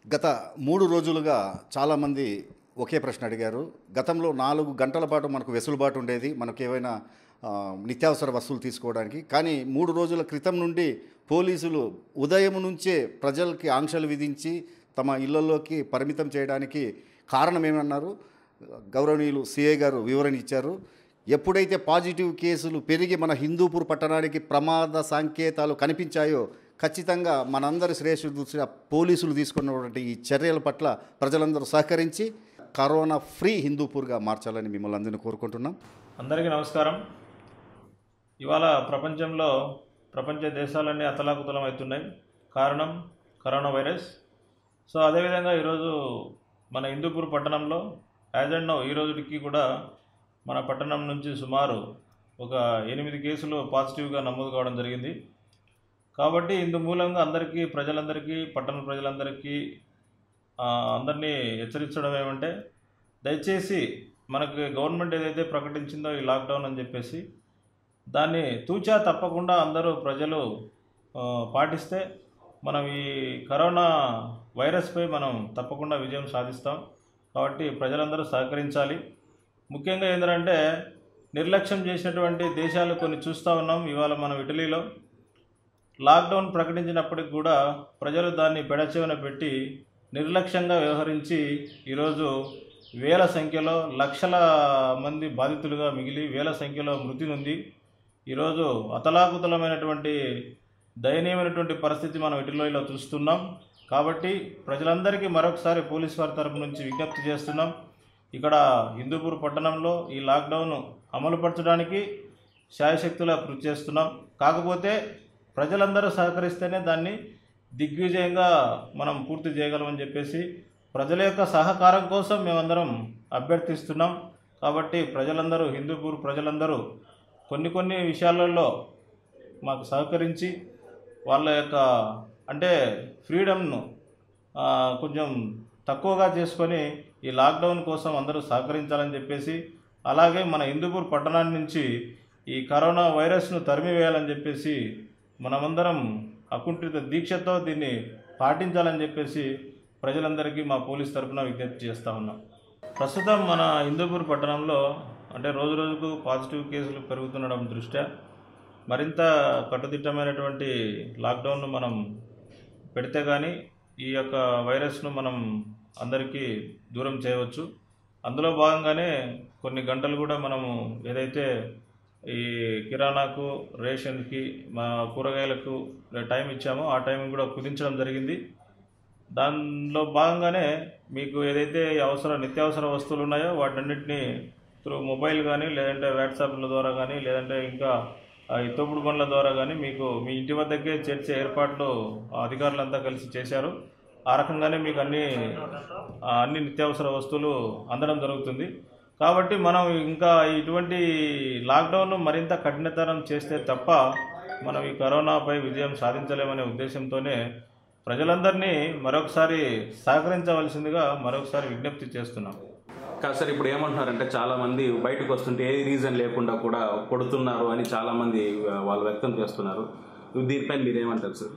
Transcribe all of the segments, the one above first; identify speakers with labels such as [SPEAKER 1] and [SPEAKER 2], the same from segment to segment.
[SPEAKER 1] గత మూడు రోజులుగా చాలామంది ఒకే ప్రశ్న అడిగారు గతంలో నాలుగు గంటల పాటు మనకు వెసులుబాటు ఉండేది మనకు ఏవైనా ఆ, నిత్యావసర వస్తువులు తీసుకోవడానికి కానీ మూడు రోజుల క్రితం నుండి పోలీసులు ఉదయం నుంచే ప్రజలకి ఆంక్షలు విధించి తమ ఇళ్లలోకి పరిమితం చేయడానికి కారణం ఏమన్నారు గౌరవనీయులు సిఐ గారు వివరణ ఇచ్చారు ఎప్పుడైతే పాజిటివ్ కేసులు పెరిగి మన హిందూపూర్ పట్టణానికి ప్రమాద సంకేతాలు కనిపించాయో ఖచ్చితంగా మనందరి శ్రేష్ఠ దృష్ట్యా పోలీసులు తీసుకున్నటువంటి ఈ చర్యల పట్ల ప్రజలందరూ సహకరించి కరోనా ఫ్రీ హిందూపూర్గా మార్చాలని మిమ్మల్ని అందరినీ కోరుకుంటున్నాం
[SPEAKER 2] అందరికీ నమస్కారం ఇవాళ ప్రపంచంలో ప్రపంచ దేశాలన్నీ అతలాకుతలం అవుతున్నాయి కారణం కరోనా వైరస్ సో అదేవిధంగా ఈరోజు మన హిందూపూర్ పట్టణంలో యాజ్ అండ్ నో ఈ రోజుకి కూడా మన పట్టణం నుంచి సుమారు ఒక ఎనిమిది కేసులు పాజిటివ్గా నమోదు కావడం జరిగింది కాబట్టి ఇందు మూలంగా అందరికీ ప్రజలందరికీ పట్టణ ప్రజలందరికీ ఆ, అందరినీ హెచ్చరించడం ఏమంటే దయచేసి మనకి గవర్నమెంట్ ఏదైతే ప్రకటించిందో ఈ లాక్డౌన్ అని చెప్పేసి దాన్ని తూచా తప్పకుండా అందరూ ప్రజలు ఆ, పాటిస్తే మనం ఈ కరోనా వైరస్పై మనం తప్పకుండా విజయం సాధిస్తాం కాబట్టి ప్రజలందరూ సహకరించాలి ముఖ్యంగా ఏంటంటే నిర్లక్ష్యం చేసినటువంటి దేశాలు కొన్ని చూస్తూ ఉన్నాం ఇవాళ మనం ఇటలీలో లాక్డౌన్ ప్రకటించినప్పటికి కూడా ప్రజలు దాన్ని పెడచెవిన పెట్టి నిర్లక్ష్యంగా వ్యవహరించి ఈరోజు వేల సంఖ్యలో లక్షల మంది బాధితులుగా మిగిలి వేల సంఖ్యలో మృతి ఉంది ఈరోజు అతలాకుతలమైనటువంటి దయనీయమైనటువంటి పరిస్థితి మనం ఇటలీలో చూస్తున్నాం కాబట్టి ప్రజలందరికీ మరొకసారి పోలీస్ వారి తరపు నుంచి విజ్ఞప్తి చేస్తున్నాం ఇక్కడ హిందూపూర్ పట్టణంలో ఈ లాక్డౌన్ అమలుపరచడానికి శాయశక్తులా కృషి చేస్తున్నాం కాకపోతే ప్రజలందరూ సహకరిస్తేనే దాన్ని దిగ్విజయంగా మనం పూర్తి చేయగలమని చెప్పేసి ప్రజల యొక్క సహకారం కోసం మేమందరం అభ్యర్థిస్తున్నాం కాబట్టి ప్రజలందరూ హిందూపూర్ ప్రజలందరూ కొన్ని కొన్ని విషయాలలో మాకు సహకరించి వాళ్ళ యొక్క అంటే ఫ్రీడమ్ను ఆ, కొంచెం తక్కువగా చేసుకొని ఈ లాక్డౌన్ కోసం అందరూ సహకరించాలని చెప్పేసి అలాగే మన హిందూపూర్ పట్టణాన్ని నుంచి ఈ కరోనా వైరస్ను తరిమివేయాలని చెప్పేసి మనమందరం అకుంఠిత దీక్షతో దీన్ని పాటించాలని చెప్పేసి ప్రజలందరికీ మా పోలీస్ తరఫున విజ్ఞప్తి చేస్తా ఉన్నాం ప్రస్తుతం మన హిందూపూర్ పట్టణంలో అంటే రోజు రోజుకు పాజిటివ్ కేసులు పెరుగుతుండడం దృష్ట్యా మరింత కట్టుదిట్టమైనటువంటి లాక్డౌన్ను మనం పెడితే కానీ ఈ యొక్క వైరస్ను మనం అందరికీ దూరం చేయవచ్చు అందులో భాగంగానే కొన్ని గంటలు కూడా మనము ఏదైతే ఈ కిరాణాకు రేషన్కి మా కూరగాయలకు టైం ఇచ్చామో ఆ టైం కూడా కుదించడం జరిగింది దానిలో భాగంగానే మీకు ఏదైతే అవసర నిత్యావసర వస్తువులు ఉన్నాయో వాటన్నిటిని త్రూ మొబైల్ కానీ లేదంటే వాట్సాప్ల ద్వారా కానీ లేదంటే ఇంకా ఆ, ఈ తోపుడు బండ్ల ద్వారా కానీ మీకు మీ ఇంటి వద్దకే చేర్చే ఏర్పాట్లు ఆ అధికారులంతా కలిసి చేశారు ఆ రకంగానే మీకు అన్ని ఆ, అన్ని నిత్యావసర వస్తువులు అందడం జరుగుతుంది కాబట్టి మనం ఇంకా ఇటువంటి లాక్డౌన్ మరింత కఠినతరం చేస్తే తప్ప మనం ఈ కరోనాపై విజయం సాధించలేమనే ఉద్దేశంతోనే ప్రజలందరినీ మరొకసారి సహకరించవలసిందిగా మరొకసారి విజ్ఞప్తి చేస్తున్నాం
[SPEAKER 3] కాదు సార్ ఇప్పుడు ఏమంటున్నారంటే చాలా మంది బయటకు వస్తుంటే ఏ రీజన్ లేకుండా కూడా కొడుతున్నారు అని చాలా మంది ఆ, వాళ్ళు వ్యక్తం చేస్తున్నారు దీనిపైన మీరు ఏమంటారు సార్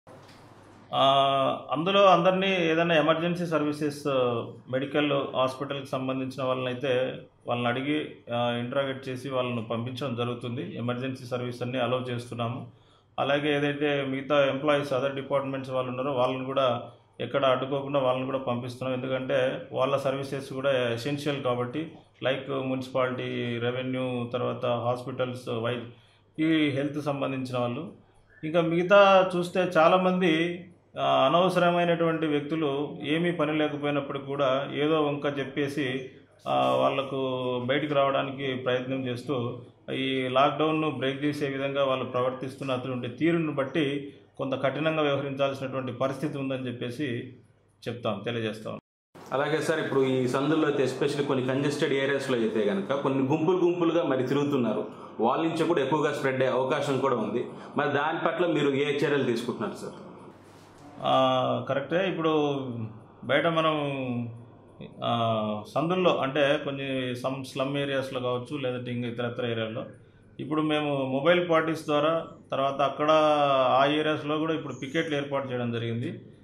[SPEAKER 2] ఆ, అందులో అందరినీ ఏదైనా ఎమర్జెన్సీ సర్వీసెస్ మెడికల్ హాస్పిటల్కి సంబంధించిన వాళ్ళని అయితే వాళ్ళని అడిగి ఇంట్రాగేట్ చేసి వాళ్ళని పంపించడం జరుగుతుంది ఎమర్జెన్సీ సర్వీస్ అన్ని అలౌ చేస్తున్నాము అలాగే ఏదైతే మిగతా ఎంప్లాయీస్ అదర్ డిపార్ట్మెంట్స్ వాళ్ళు ఉన్నారో వాళ్ళని కూడా ఎక్కడ అడ్డుకోకుండా వాళ్ళని కూడా పంపిస్తున్నాం ఎందుకంటే వాళ్ళ సర్వీసెస్ కూడా ఎసెన్షియల్ కాబట్టి లైక్ మున్సిపాలిటీ రెవెన్యూ తర్వాత హాస్పిటల్స్ వై ఈ హెల్త్ సంబంధించిన వాళ్ళు ఇంకా మిగతా చూస్తే చాలామంది ఆ, అనవసరమైనటువంటి వ్యక్తులు ఏమీ పని లేకపోయినప్పటికీ కూడా ఏదో వంక చెప్పేసి ఆ, వాళ్ళకు బయటికి రావడానికి ప్రయత్నం చేస్తూ ఈ లాక్డౌన్ను బ్రేక్ చేసే విధంగా వాళ్ళు ప్రవర్తిస్తున్నటువంటి తీరును బట్టి కొంత కఠినంగా వ్యవహరించాల్సినటువంటి పరిస్థితి ఉందని చెప్పేసి చెప్తాం తెలియజేస్తాం
[SPEAKER 3] అలాగే సార్ ఇప్పుడు ఈ సందుల్లో అయితే ఎస్పెషల్లీ కొన్ని కంజెస్టెడ్ ఏరియాస్లో అయితే కనుక కొన్ని గుంపులు గుంపులుగా మరి తిరుగుతున్నారు వాళ్ళ నుంచి కూడా ఎక్కువగా స్ప్రెడ్ అయ్యే అవకాశం కూడా ఉంది మరి దాని పట్ల మీరు ఏ చర్యలు తీసుకుంటున్నారు సార్
[SPEAKER 2] ఆ, కరెక్టే ఇప్పుడు బయట మనం ఆ, సందుల్లో అంటే కొన్ని సమ్ స్లమ్ ఏరియాస్లో కావచ్చు లేదంటే ఇంకా ఇతరత్ర ఏరియాల్లో ఇప్పుడు మేము మొబైల్ పార్టీస్ ద్వారా తర్వాత అక్కడ ఆ ఏరియాస్లో కూడా ఇప్పుడు పికెట్లు ఏర్పాటు చేయడం జరిగింది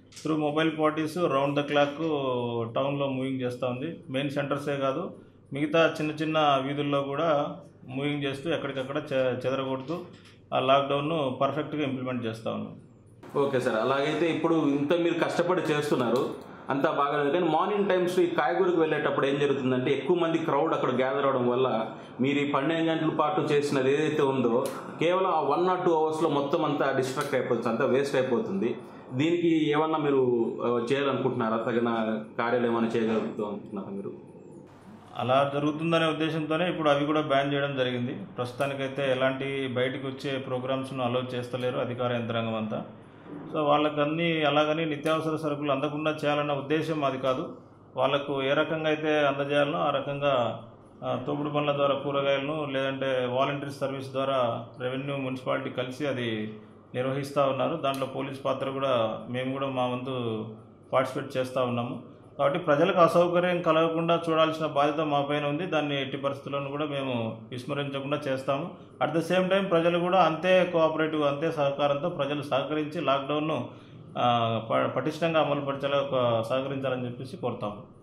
[SPEAKER 2] through mobile parties round the clock టౌన్లో మూవింగ్ చేస్తూ ఉంది మెయిన్ సెంటర్సే కాదు మిగతా చిన్న చిన్న వీధుల్లో కూడా మూవింగ్ చేస్తూ ఎక్కడికక్కడ చె చెదరగొడుతూ ఆ లాక్డౌన్ను పర్ఫెక్ట్గా ఇంప్లిమెంట్ చేస్తూ ఉన్నాం
[SPEAKER 3] ఓకే సార్ అలాగైతే ఇప్పుడు ఇంత మీరు కష్టపడి చేస్తున్నారు అంతా బాగా ఉంది కానీ మార్నింగ్ టైమ్స్ ఈ కాయగూరకు వెళ్ళేటప్పుడు ఏం జరుగుతుందంటే ఎక్కువ మంది క్రౌడ్ అక్కడ గ్యాదర్ అవడం వల్ల మీరు ఈ పన్నెండు గంటల పాటు చేసినది ఏదైతే ఉందో కేవలం ఆ వన్ ఆర్ టూ అవర్స్లో మొత్తం అంతా డిస్ట్రాక్ట్ అయిపోతుంది అంతా వేస్ట్ అయిపోతుంది దీనికి ఏమన్నా మీరు ఆ, చేయాలనుకుంటున్నారా తగిన కార్యాలు ఏమైనా చేయగలుగుతాం అనుకుంటున్నారా మీరు
[SPEAKER 2] అలా జరుగుతుందనే ఉద్దేశంతోనే ఇప్పుడు అవి కూడా బ్యాన్ చేయడం జరిగింది ప్రస్తుతానికైతే ఎలాంటి బయటకు వచ్చే ప్రోగ్రామ్స్ను అలో చేస్తలేరు అధికార యంత్రాంగం అంతా సో వాళ్ళకన్నీ అలాగని నిత్యావసర సరుకులు అందకుండా చేయాలన్న ఉద్దేశం అది కాదు వాళ్ళకు ఏ రకంగా అయితే అందజేయాలనో ఆ రకంగా ఆ, తోపుడు పనుల ద్వారా కూరగాయలను లేదంటే వాలంటీర్ సర్వీస్ ద్వారా రెవెన్యూ మున్సిపాలిటీ కలిసి అది నిర్వహిస్తూ ఉన్నారు దాంట్లో పోలీస్ పాత్ర కూడా మేము కూడా మా వంతు పార్టిసిపేట్ చేస్తూ ఉన్నాము కాబట్టి ప్రజలకు అసౌకర్యం కలగకుండా చూడాల్సిన బాధ్యత మా పైన ఉంది దాన్ని ఎట్టి పరిస్థితులను కూడా మేము విస్మరించకుండా చేస్తాము అట్ ద సేమ్ టైం ప్రజలు కూడా అంతే కోఆపరేటివ్ అంతే సహకారంతో ప్రజలు సహకరించి లాక్డౌన్ను ఆ, ప- పటిష్టంగా అమలుపరిచేలా ఒక సహకరించాలని చెప్పేసి కోరుతాము